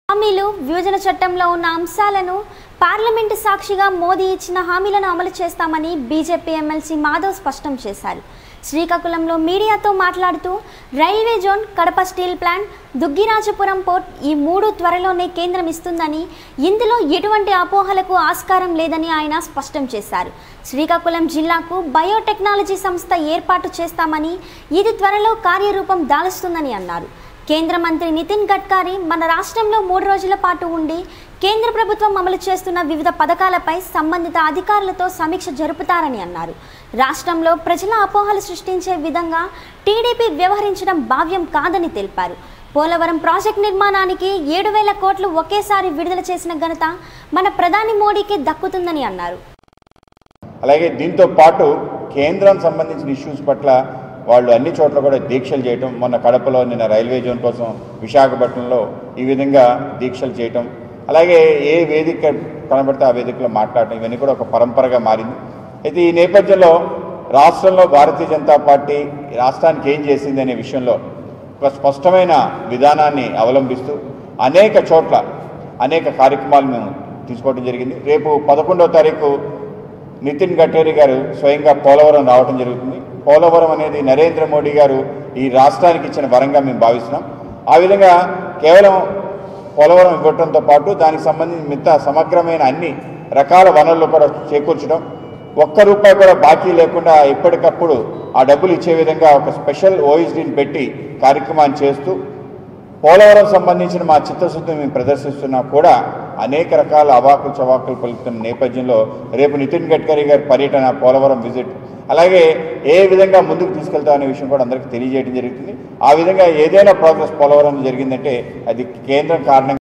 హామీలు విభజన చట్టంలో ఉన్న అంశాలను పార్లమెంటు సాక్షిగా మోదీ ఇచ్చిన హామీలను అమలు చేస్తామని బీజేపీ ఎమ్మెల్సీ మాధవ్ స్పష్టం చేశారు శ్రీకాకుళంలో మీడియాతో మాట్లాడుతూ railway zone Kadapa steel plant Duggirajapuram port ఈ మూడు త్వరలోనే కేంద్రం ఇస్తుందని ఇందులో ఎటువంటి అపోహలకు ఆస్కారం లేదని ఆయన స్పష్టం చేశారు శ్రీకాకుళం జిల్లాకు బయోటెక్నాలజీ సంస్థ ఏర్పాటు చేస్తామని ఇది త్వరలో కార్యరూపం దాలుస్తుందని అన్నారు కేంద్ర మంత్రి నితిన్ గడ్కరీ మన రాష్ట్రంలో మూడు రోజుల పాటు ఉండి కేంద్ర ప్రభుత్వం అమలు చేస్తున్న వివిధ పథకాలపై సంబంధిత అధికారులతో సమీక్ష జరుపుతారని అన్నారు రాష్ట్రంలో ప్రజల అపోహలు సృష్టించే విధంగా టీడీపీ వ్యవహరించడం భావ్యం కాదని తెలిపారు పోలవరం ప్రాజెక్ట్ నిర్మాణానికి ఏడు వేల కోట్లు ఒకేసారి విడుదల చేసిన ఘనత మన ప్రధాని మోడీకి దక్కుతుందని అన్నారు అలాగే దీంతో పాటు కేంద్రం సంబంధించిన ఇష్యూస్ పట్ల వాళ్ళు అన్ని చోట్ల కూడా దీక్షలు చేయటం మొన్న కడపలో నిన్న రైల్వే జోన్ కోసం విశాఖపట్నంలో ఈ విధంగా దీక్షలు చేయటం అలాగే ఏ వేదిక కనబడితే ఆ వేదికలో మాట్లాడటం ఇవన్నీ కూడా ఒక పరంపరగా మారింది అయితే ఈ నేపథ్యంలో రాష్ట్రంలో భారతీయ జనతా పార్టీ రాష్ట్రానికి ఏం చేసింది అనే విషయంలో ఒక స్పష్టమైన విధానాన్ని అవలంబిస్తూ అనేక చోట్ల అనేక కార్యక్రమాలు మేము తీసుకోవడం జరిగింది రేపు పదకొండవ తారీఖు నితిన్ గడ్కరీ గారు స్వయంగా పోలవరం రావడం జరుగుతుంది పోలవరం అనేది నరేంద్ర మోడీ గారు ఈ రాష్ట్రానికి ఇచ్చిన వరంగా మేము భావిస్తున్నాం ఆ విధంగా కేవలం పోలవరం ఇవ్వడంతో పాటు దానికి సంబంధించి మిగతా సమగ్రమైన అన్ని రకాల వనరులు కూడా చేకూర్చడం ఒక్క రూపాయి కూడా బాకీ లేకుండా ఎప్పటికప్పుడు ఆ డబ్బులు ఇచ్చే విధంగా ఒక స్పెషల్ ఓఎస్డీని పెట్టి కార్యక్రమాన్ని చేస్తూ పోలవరం సంబంధించిన మా చిత్తశుద్ధిని మేము ప్రదర్శిస్తున్నా కూడా అనేక రకాల అవాకులు చవాకులు పలుకుతున్న నేపథ్యంలో రేపు నితిన్ గడ్కరీ గారి పర్యటన పోలవరం విజిట్ అలాగే ఏ విధంగా ముందుకు తీసుకెళ్తాం అనే విషయం కూడా అందరికీ తెలియజేయడం జరుగుతుంది ఆ విధంగా ఏదైనా ప్రోగ్రెస్ పోలవరం జరిగిందంటే అది కేంద్రం కారణం